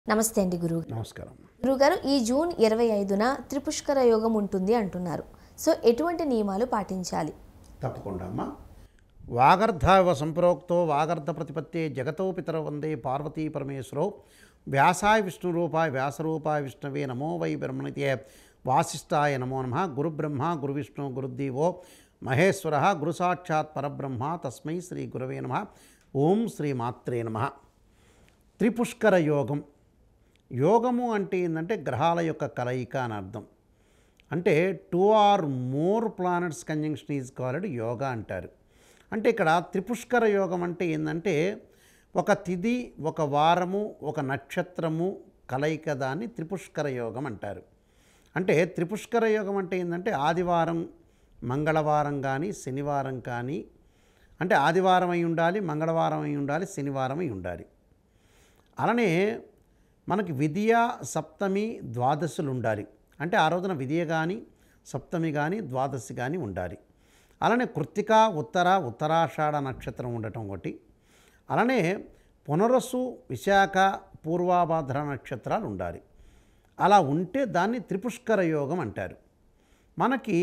నమస్తే అండి గురువు నమస్కారం గురుగారు ఈ జూన్ ఇరవై ఐదున త్రిపుష్కర యోగం ఉంటుంది అంటున్నారు సో ఎటువంటి నియమాలు పాటించాలి తప్పకుండా అమ్మా వాగర్ధావ సంప్రోక్తో వాగర్ధ ప్రతిపత్తే జగతో పితర వందే పార్వతీ పరమేశ్వరో వ్యాసాయ విష్ణురూపాయ వ్యాసరూపాయ విష్ణవే నమో వై బ్రహ్మణితే వాసిష్ఠాయ నమో నమ గురుబ్రహ్మ గురువిష్ణు గురుదేవో మహేశ్వర గురు సాక్షాత్ పరబ్రహ్మ తస్మై శ్రీ గురవే నమ ఓం శ్రీ మాత్రే నమ త్రిపుష్కర యోగం యోగము అంటే ఏంటంటే గ్రహాల యొక్క కలయిక అని అర్థం అంటే two or more planets conjunction is called yoga అంటారు అంటే ఇక్కడ త్రిపుష్కర యోగం అంటే ఏంటంటే ఒక తిథి ఒక వారము ఒక నక్షత్రము కలయిక దాన్ని త్రిపుష్కర యోగం అంటారు అంటే త్రిపుష్కర యోగం అంటే ఏంటంటే ఆదివారం మంగళవారం కానీ శనివారం కానీ అంటే ఆదివారం అయి ఉండాలి మంగళవారం అయి ఉండాలి శనివారం అయి ఉండాలి అలానే మనకి విద్య సప్తమి ద్వాదశులు ఉండాలి అంటే ఆ రోజున విద్య కానీ సప్తమి కానీ ద్వాదశి కానీ ఉండాలి అలానే కృత్తిక ఉత్తర ఉత్తరాషాఢ నక్షత్రం ఉండటం ఒకటి అలానే పునరస్సు విశాఖ పూర్వాభాద్ర నక్షత్రాలు ఉండాలి అలా ఉంటే దాన్ని త్రిపుష్కర యోగం అంటారు మనకి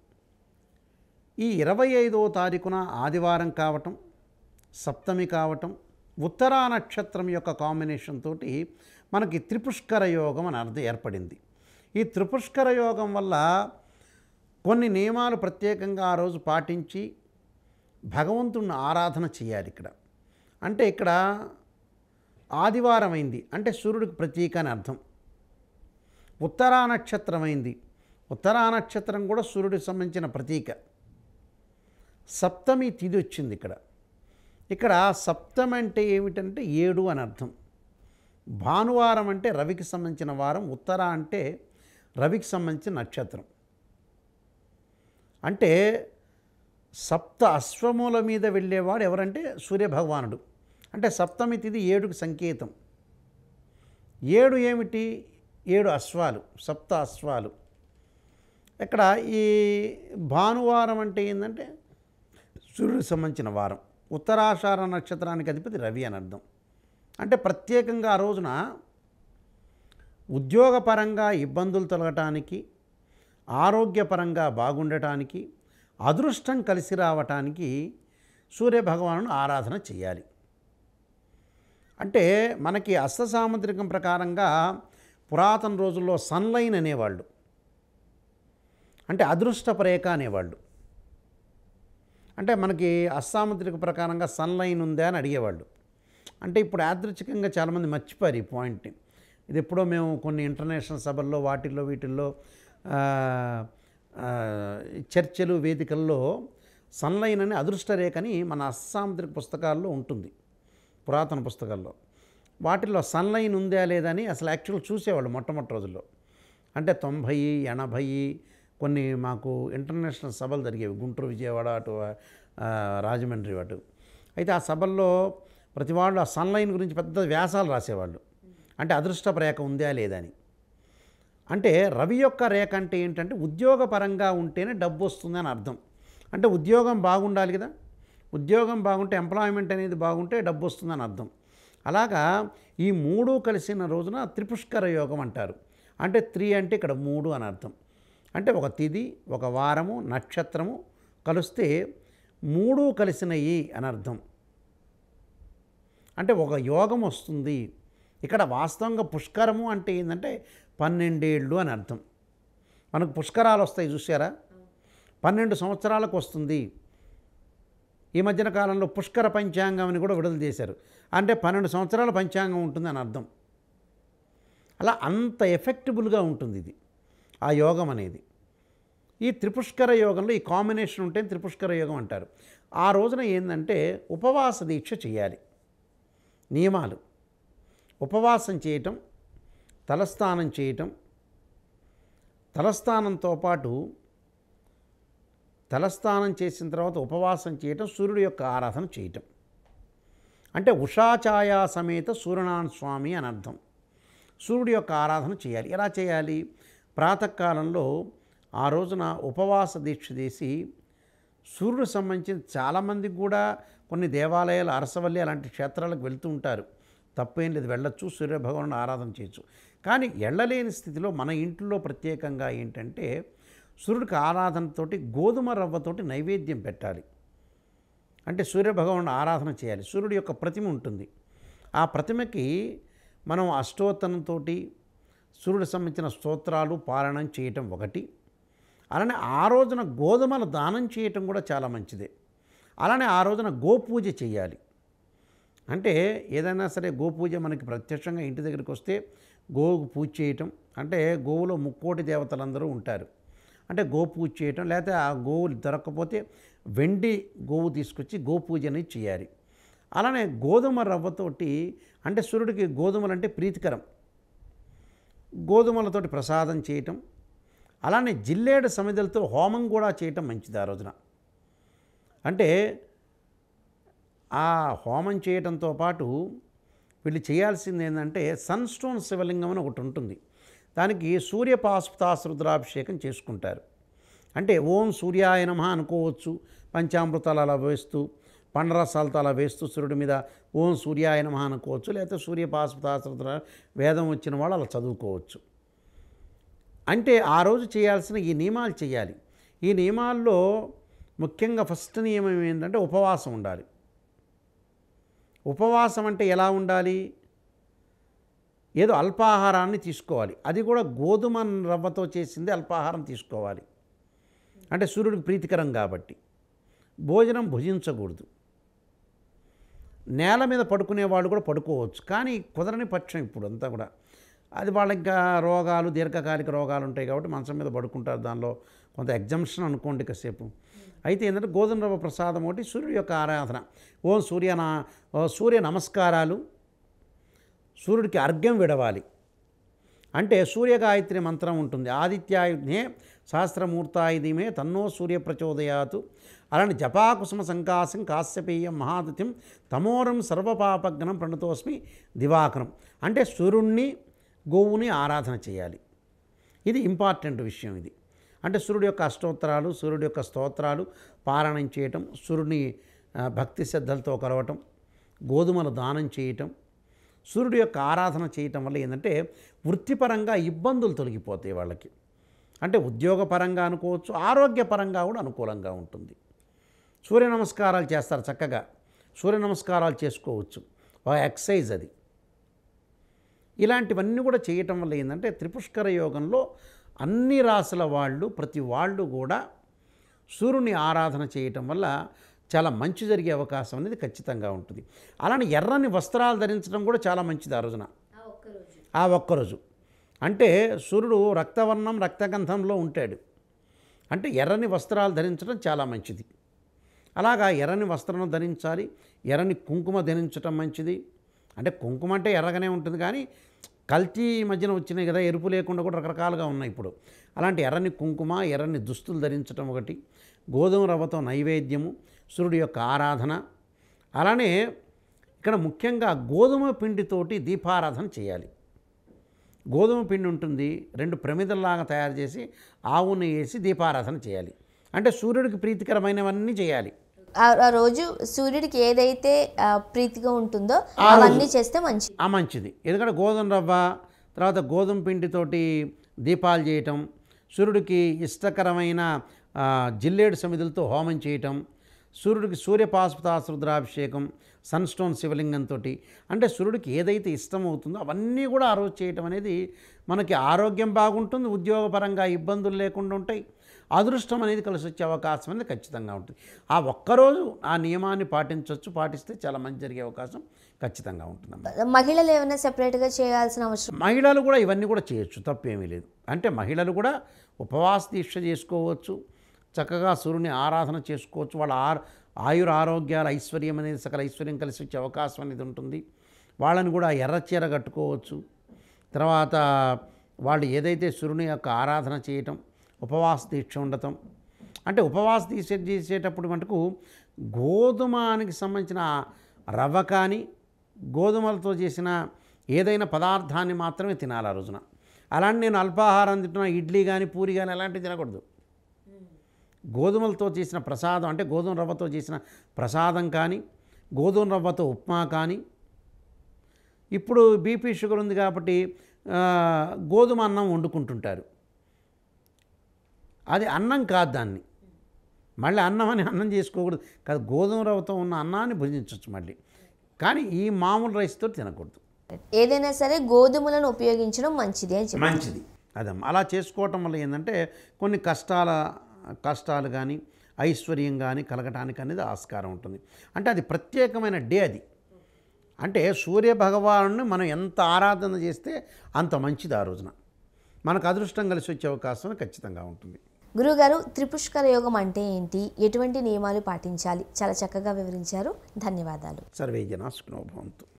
ఈ ఇరవై ఐదవ తారీఖున ఆదివారం కావటం సప్తమి కావటం ఉత్తరా నక్షత్రం యొక్క కాంబినేషన్ తోటి మనకి త్రిపుష్కర యోగం అని అర్థం ఏర్పడింది ఈ త్రిపుష్కర యోగం వల్ల కొన్ని నియమాలు ప్రత్యేకంగా ఆ రోజు పాటించి భగవంతుణ్ణి ఆరాధన చేయాలి ఇక్కడ అంటే ఇక్కడ ఆదివారం అయింది అంటే సూర్యుడికి ప్రతీక అని అర్థం ఉత్తరా నక్షత్రం అయింది ఉత్తరా నక్షత్రం కూడా సూర్యుడికి సంబంధించిన ప్రతీక సప్తమి తిథి వచ్చింది ఇక్కడ ఇక్కడ సప్తమి అంటే ఏమిటంటే ఏడు అని అర్థం భానువారం అంటే రవికి సంబంధించిన వారం ఉత్తర అంటే రవికి సంబంధించిన నక్షత్రం అంటే సప్త అశ్వముల మీద వెళ్ళేవాడు ఎవరంటే సూర్యభగవానుడు అంటే సప్తమి తిథి ఏడుకి సంకేతం ఏడు ఏమిటి ఏడు అశ్వాలు సప్త అశ్వాలు ఇక్కడ ఈ భానువారం అంటే ఏంటంటే సూర్యుడికి సంబంధించిన వారం ఉత్తరాషాఢ నక్షత్రానికి అధిపతి రవి అని అర్థం అంటే ప్రత్యేకంగా ఆ రోజున ఉద్యోగపరంగా ఇబ్బందులు తొలగటానికి ఆరోగ్యపరంగా బాగుండటానికి అదృష్టం కలిసి రావటానికి సూర్యభగవాను ఆరాధన చేయాలి అంటే మనకి అస్త సాముద్రికం ప్రకారంగా పురాతన రోజుల్లో సన్లైన్ అనేవాళ్ళు అంటే అదృష్టపు రేఖ అనేవాళ్ళు అంటే మనకి అస్సాముద్రిక ప్రకారంగా సన్లైన్ ఉందా అని అడిగేవాళ్ళు అంటే ఇప్పుడు యాదృచ్ఛికంగా చాలామంది మర్చిపోయారు ఈ పాయింట్ని ఇది ఎప్పుడో మేము కొన్ని ఇంటర్నేషనల్ సభల్లో వాటిల్లో వీటిల్లో ఆ, ఆ, చర్చలు వేదికల్లో సన్లైన్ అని అదృష్ట రేఖని మన అస్సాముద్రిక పుస్తకాల్లో ఉంటుంది పురాతన పుస్తకాల్లో వాటిల్లో సన్లైన్ ఉందా లేదా అని అసలు యాక్చువల్ చూసేవాళ్ళు మొట్టమొదటి రోజుల్లో అంటే తొంభై ఎనభై కొన్ని మాకు ఇంటర్నేషనల్ సభలు జరిగేవి గుంటూరు విజయవాడ అటు ఆ, రాజమండ్రి అటు అయితే ఆ సభల్లో ప్రతి వాళ్ళు ఆ సన్లైన్ గురించి పెద్ద వ్యాసాలు రాసేవాళ్ళు అంటే అదృష్టపు రేఖ ఉందా లేదా అని అంటే రవి యొక్క రేఖ అంటే ఏంటంటే ఉద్యోగపరంగా ఉంటేనే డబ్బు వస్తుందని అర్థం అంటే ఉద్యోగం బాగుండాలి కదా ఉద్యోగం బాగుంటే ఎంప్లాయ్మెంట్ అనేది బాగుంటే డబ్బు వస్తుందని అర్థం అలాగా ఈ మూడు కలిసిన రోజున త్రిపుష్కర యోగం అంటారు అంటే త్రీ అంటే ఇక్కడ మూడు అని అర్థం అంటే ఒక తిథి ఒక వారము నక్షత్రము కలిస్తే మూడు కలిసినయి అని అర్థం అంటే ఒక యోగం వస్తుంది ఇక్కడ వాస్తవంగా పుష్కరము అంటే ఏంటంటే పన్నెండేళ్ళు అని అర్థం మనకు పుష్కరాలు వస్తాయి చూసారా పన్నెండు సంవత్సరాలకు వస్తుంది ఈ మధ్యన కాలంలో పుష్కర పంచాంగం అని కూడా విడుదల చేశారు అంటే పన్నెండు సంవత్సరాల పంచాంగం ఉంటుందని అర్థం అలా అంత ఎఫెక్టబుల్గా ఉంటుంది ఇది ఆ యోగం అనేది ఈ త్రిపుష్కర యోగంలో ఈ కాంబినేషన్ ఉంటే త్రిపుష్కర యోగం అంటారు ఆ రోజున ఏంటంటే ఉపవాస దీక్ష చేయాలి నియమాలు ఉపవాసం చేయటం తలస్నానం చేయటం తలస్నానంతో పాటు తలస్నానం చేసిన తర్వాత ఉపవాసం చేయటం సూర్యుడి యొక్క ఆరాధన చేయటం అంటే ఉషాఛాయా సమేత సూర్యనారాయణ స్వామి అని అర్థం సూర్యుడి యొక్క ఆరాధన చేయాలి ఎలా చేయాలి ప్రాతకాలంలో ఆ రోజున ఉపవాస దీక్ష చేసి సూర్యుడు సంబంధించిన చాలామందికి కూడా కొన్ని దేవాలయాలు అరసవల్లి అలాంటి క్షేత్రాలకు వెళ్తూ ఉంటారు తప్పేం లేదు వెళ్ళొచ్చు సూర్యభగవాను ఆరాధన చేయొచ్చు కానీ వెళ్ళలేని స్థితిలో మన ఇంట్లో ప్రత్యేకంగా ఏంటంటే సూర్యుడికి ఆరాధనతోటి గోధుమ రవ్వతోటి నైవేద్యం పెట్టాలి అంటే సూర్యభగవాను ఆరాధన చేయాలి సూర్యుడి యొక్క ప్రతిమ ఉంటుంది ఆ ప్రతిమకి మనం అష్టోత్తరంతో సూర్యుడికి సంబంధించిన స్తోత్రాలు పారాయణం చేయటం ఒకటి అలానే ఆ రోజున గోధుమల దానం చేయటం కూడా చాలా మంచిదే అలానే ఆ రోజున గోపూజ చేయాలి అంటే ఏదైనా సరే గోపూజ మనకి ప్రత్యక్షంగా ఇంటి దగ్గరికి వస్తే గోవుకు పూజ చేయటం అంటే గోవులో ముక్కోటి దేవతలందరూ ఉంటారు అంటే గోపూజ చేయటం లేకపోతే ఆ గోవులు దొరకకపోతే వెండి గోవు తీసుకొచ్చి గోపూజ అనేది చేయాలి అలానే గోధుమ రవ్వతోటి అంటే సూర్యుడికి గోధుమలు అంటే ప్రీతికరం గోధుమలతోటి ప్రసాదం చేయటం అలానే జిల్లేడు సమిధలతో హోమం కూడా చేయటం మంచిది ఆ రోజున అంటే ఆ హోమం చేయటంతో పాటు వీళ్ళు చేయాల్సింది ఏంటంటే సన్ స్టోన్ శివలింగం అని ఒకటి ఉంటుంది దానికి సూర్యపాస్పతాస్ రుద్రాభిషేకం చేసుకుంటారు అంటే ఓం సూర్యాయ నమః అనుకోవచ్చు పంచామృతాలు అలా వేస్తూ పండరసాలతో అలా వేస్తూ సూర్యుడి మీద ఓం సూర్యాయ నమః అనుకోవచ్చు లేకపోతే సూర్యపాస్పతాస్ రుద్ర వేదం వచ్చిన వాళ్ళు అలా చదువుకోవచ్చు అంటే ఆ రోజు చేయాల్సిన ఈ నియమాలు చేయాలి ఈ నియమాల్లో ముఖ్యంగా ఫస్ట్ నియమం ఏంటంటే ఉపవాసం ఉండాలి ఉపవాసం అంటే ఎలా ఉండాలి ఏదో అల్పాహారాన్ని తీసుకోవాలి అది కూడా గోధుమ రవ్వతో చేసింది అల్పాహారం తీసుకోవాలి అంటే సూర్యుడికి ప్రీతికరం కాబట్టి భోజనం భుజించకూడదు నేల మీద పడుకునే వాళ్ళు కూడా పడుకోవచ్చు కానీ కుదరని పక్షం ఇప్పుడు అంతా కూడా అది వాళ్ళకి ఇంకా రోగాలు దీర్ఘకాలిక రోగాలు ఉంటాయి కాబట్టి మంచం మీద పడుకుంటారు దానిలో కొంత ఎగ్జంప్షన్ అనుకోండి కాసేపు అయితే ఏంటంటే గోధుమ రవ్వ ప్రసాదం ఒకటి సూర్యుడి యొక్క ఆరాధన ఓ సూర్య నా- ఓ సూర్య నమస్కారాలు సూర్యుడికి అర్ఘ్యం విడవాలి అంటే సూర్యగాయత్రి మంత్రం ఉంటుంది ఆదిత్యాయుధ్నే సహస్రమూర్తాయుధిమే తన్నో సూర్య ప్రచోదయాతు అలానే జపాకుసుమ సంకాసం కాశ్యపేయం మహాదిత్యం తమోరం సర్వపాపగ్నం ప్రణతోస్మి దివాకరం అంటే సూర్యుణ్ణి గోవుని ఆరాధన చేయాలి ఇది ఇంపార్టెంట్ విషయం ఇది అంటే సూర్యుడి యొక్క అష్టోత్తరాలు సూర్యుడి యొక్క స్తోత్రాలు పారాయణం చేయటం సూర్యుని ఆ, భక్తి శ్రద్ధలతో కలవటం గోధుమలు దానం చేయటం సూర్యుడి యొక్క ఆరాధన చేయటం వల్ల ఏంటంటే వృత్తిపరంగా ఇబ్బందులు తొలగిపోతాయి వాళ్ళకి అంటే ఉద్యోగపరంగా అనుకోవచ్చు ఆరోగ్యపరంగా కూడా అనుకూలంగా ఉంటుంది సూర్య నమస్కారాలు చేస్తారు చక్కగా సూర్య నమస్కారాలు చేసుకోవచ్చు ఒక ఎక్సైజ్ అది ఇలాంటివన్నీ కూడా చేయటం వల్ల ఏంటంటే త్రిపుష్కర యోగంలో అన్ని రాసుల వాళ్ళు ప్రతి వాళ్ళు కూడా సూర్యుని ఆరాధన చేయటం వల్ల చాలా మంచి జరిగే అవకాశం అనేది ఖచ్చితంగా ఉంటుంది అలానే ఎర్రని వస్త్రాలు ధరించడం కూడా చాలా మంచిది ఆ రోజున ఆ ఒక్కరోజు అంటే సూర్యుడు రక్తవర్ణం రక్తగంధంలో ఉంటాడు అంటే ఎర్రని వస్త్రాలు ధరించడం చాలా మంచిది అలాగా ఎర్రని వస్త్రం ధరించాలి ఎర్రని కుంకుమ ధరించడం మంచిది అంటే కుంకుమ అంటే ఎర్రగానే ఉంటుంది కానీ కల్తీ ఈ మధ్యన వచ్చినాయి కదా ఎరుపు లేకుండా కూడా రకరకాలుగా ఉన్నాయి ఇప్పుడు అలాంటి ఎర్రని కుంకుమ ఎర్రని దుస్తులు ధరించడం ఒకటి గోధుమ రవ్వతో నైవేద్యము సూర్యుడి యొక్క ఆరాధన అలానే ఇక్కడ ముఖ్యంగా గోధుమ పిండితోటి దీపారాధన చేయాలి గోధుమ పిండి ఉంటుంది రెండు ప్రమిదల్లాగా తయారు చేసి ఆవు నెయ్యి వేసి దీపారాధన చేయాలి అంటే సూర్యుడికి ప్రీతికరమైనవన్నీ చేయాలి ఆ- ఆ రోజు సూర్యుడికి ఏదైతే ఆ, ప్రీతిగా ఉంటుందో అవన్నీ చేస్తే మంచిది ఆ మంచిది ఎందుకంటే గోధుమ రవ్వ తర్వాత గోధుమ పిండితోటి దీపాలు చేయటం సూర్యుడికి ఇష్టకరమైన ఆ, జిల్లేడు సమిధులతో హోమం చేయటం సూర్యుడికి సూర్యపాశుపతాశ్రుద్రాభిషేకం సన్ స్టోన్ శివలింగంతో అంటే సూర్యుడికి ఏదైతే ఇష్టం అవుతుందో అవన్నీ కూడా ఆ రోజు చేయటం అనేది మనకి ఆరోగ్యం బాగుంటుంది ఉద్యోగపరంగా ఇబ్బందులు లేకుండా ఉంటాయి అదృష్టం అనేది కలిసి వచ్చే అవకాశం అనేది ఖచ్చితంగా ఉంటుంది ఆ ఒక్కరోజు ఆ నియమాన్ని పాటించవచ్చు పాటిస్తే చాలా మంచి జరిగే అవకాశం ఖచ్చితంగా ఉంటుందన్నమాట మహిళలు ఏమైనా సెపరేట్గా చేయాల్సిన అవసరం మహిళలు కూడా ఇవన్నీ కూడా చేయొచ్చు తప్పేమీ లేదు అంటే మహిళలు కూడా ఉపవాస దీక్ష చేసుకోవచ్చు చక్కగా సూర్యుని ఆరాధన చేసుకోవచ్చు వాళ్ళ ఆర్ ఆయుర ఆరోగ్యాల ఐశ్వర్యం అనేది సకల ఐశ్వర్యం కలిసి వచ్చే అవకాశం అనేది ఉంటుంది వాళ్ళని కూడా ఎర్ర చీర కట్టుకోవచ్చు తర్వాత వాళ్ళు ఏదైతే సూర్యుని యొక్క ఆరాధన చేయటం ఉపవాస దీక్ష ఉండటం అంటే ఉపవాస దీక్ష చేసేటప్పుడు మటుకు గోధుమానికి సంబంధించిన రవ్వ కానీ గోధుమలతో చేసిన ఏదైనా పదార్థాన్ని మాత్రమే తినాలి ఆ రోజున అలాంటి నేను అల్పాహారం తింటున్నా ఇడ్లీ కానీ పూరి కానీ అలాంటివి తినకూడదు గోధుమలతో చేసిన ప్రసాదం అంటే గోధుమ రవ్వతో చేసిన ప్రసాదం కానీ గోధుమ రవ్వతో ఉప్మా కానీ ఇప్పుడు బీపీ షుగర్ ఉంది కాబట్టి ఆ, గోధుమ అన్నం వండుకుంటుంటారు అది అన్నం కాదు దాన్ని మళ్ళీ అన్నం అని అన్నం చేసుకోకూడదు కాదు గోధుమ రవ్వతో ఉన్న అన్నాన్ని భుజించవచ్చు మళ్ళీ కానీ ఈ మామూలు రైస్తో తినకూడదు ఏదైనా సరే గోధుమలను ఉపయోగించడం మంచిది అని చెప్పి మంచిది అదమ్మా అలా చేసుకోవటం వల్ల ఏంటంటే కొన్ని కష్టాల కష్టాలు కానీ ఐశ్వర్యం కానీ కలగటానికి అనేది ఆస్కారం ఉంటుంది అంటే అది ప్రత్యేకమైన డే అది అంటే సూర్య భగవాను మనం ఎంత ఆరాధన చేస్తే అంత మంచిది ఆ రోజున మనకు అదృష్టం కలిసి వచ్చే అవకాశం ఖచ్చితంగా ఉంటుంది గురుగారు త్రిపుష్కర యోగం అంటే ఏంటి ఎటువంటి నియమాలు పాటించాలి చాలా చక్కగా వివరించారు ధన్యవాదాలు సర్వే జనా సుఖినో భవంతు